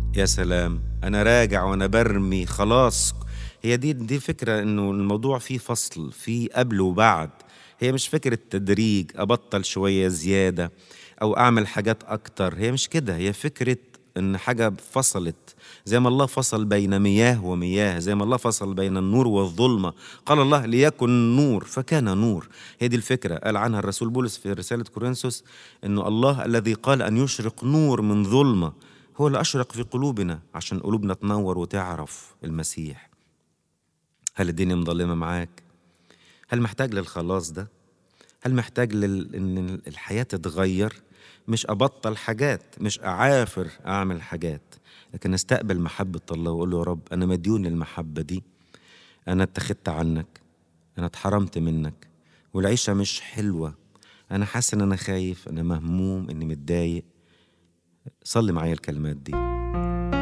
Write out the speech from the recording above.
يا سلام انا راجع وانا برمي خلاص هي دي دي فكره انه الموضوع فيه فصل فيه قبل وبعد هي مش فكره تدريج ابطل شويه زياده او اعمل حاجات اكتر هي مش كده هي فكره ان حاجه فصلت زي ما الله فصل بين مياه ومياه زي ما الله فصل بين النور والظلمه قال الله ليكن نور فكان نور هي دي الفكره قال عنها الرسول بولس في رساله كورنثوس انه الله الذي قال ان يشرق نور من ظلمه هو اللي اشرق في قلوبنا عشان قلوبنا تنور وتعرف المسيح هل الدنيا مظلمه معاك هل محتاج للخلاص ده هل محتاج لل... ان الحياه تتغير مش ابطل حاجات مش اعافر اعمل حاجات لكن استقبل محبه الله واقول له يا رب انا مديون للمحبه دي انا اتخذت عنك انا اتحرمت منك والعيشه مش حلوه انا حاسس ان انا خايف انا مهموم اني متضايق صلي معايا الكلمات دي